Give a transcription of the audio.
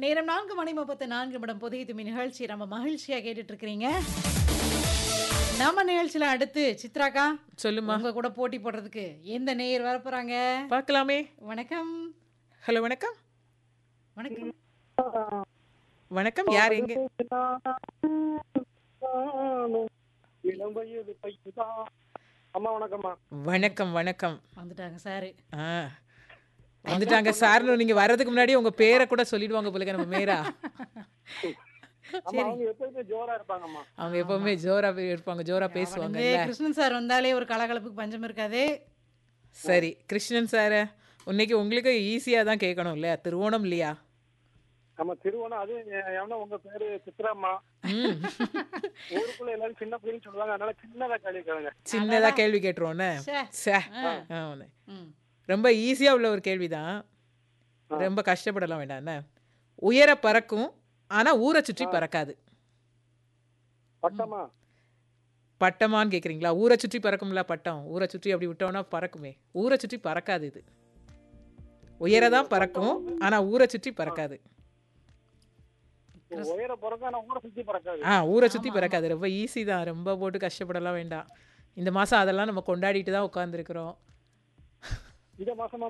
நேரம் நான்கு மணி முப்பத்து நான்கு நிமிடம் புதிய துமி நிகழ்ச்சி நம்ம மகிழ்ச்சியா கேட்டுட்டு இருக்கிறீங்க நம்ம நிகழ்ச்சியில அடுத்து சித்ராக்கா சொல்லுமா உங்க கூட போட்டி போடுறதுக்கு எந்த நேயர் வர போறாங்க பார்க்கலாமே வணக்கம் ஹலோ வணக்கம் வணக்கம் வணக்கம் யார் எங்க இளம் வயது பையன்தான். அம்மா வணக்கம்மா வணக்கம் வணக்கம் வந்துட்டாங்க சாரு ஆ வந்துட்டாங்க சார்னு நீங்க வர்றதுக்கு முன்னாடி உங்க பேரை கூட சொல்லிடுவாங்க போல நம்ம மேரா அம்மா அவங்க எப்பவுமே ஜோரா இருப்பாங்கம்மா அவங்க எப்பவுமே ஜோரா பே- இருப்பாங்க ஜோரா வந்து பேசுவாங்கல்ல கிருஷ்ணன் சார் வந்தாலே ஒரு கலகலப்புக்கு பஞ்சம் இருக்காது சரி கிருஷ்ணன் சார் இன்னைக்கு உங்களுக்கு ஈஸியா தான் கேட்கணும் இல்லையா திருவோணம் இல்லையா நம்ம திருவோணம் அது எவனா உங்க பேரு சித்ராம்மா ம் ஊருக்குள்ள எல்லாரும் சின்ன பிள்ளைன்னு சொல்லுவாங்க அதனால சின்னதா கேள்வி கேளுங்க சின்னதா கேள்வி கேட்டுருவோன்னு ச்சே. சே ஆ. ஆமாண்ணே. ம். ரொம்ப ஈஸியா உள்ள ஒரு கேள்விதான் ரொம்ப கஷ்டப்படலாம் வேண்டாம் என்ன உயர பறக்கும் ஆனா ஊரை சுற்றி பறக்காது பட்டமா பட்டமான்னு கேக்குறீங்களா ஊரை சுற்றி பறக்கும்ல பட்டம் ஊரை சுற்றி அப்படி விட்டோம்னா பறக்குமே ஊரை சுற்றி பறக்காது இது உயரதான் பறக்கும் ஆனா ஊரை சுற்றி பறக்காது உயர பிறக்க ஆனா ஊரை சுத்தி பறக்காது ஆ ஊரை சுற்றி பறக்காது ரொம்ப ஈஸி தான் ரொம்ப போட்டு கஷ்டப்படலாம் வேண்டாம் இந்த மாசம் அதெல்லாம் நம்ம கொண்டாடிட்டு தான் உட்காந்துருக்குறோம் இந்த மாசமா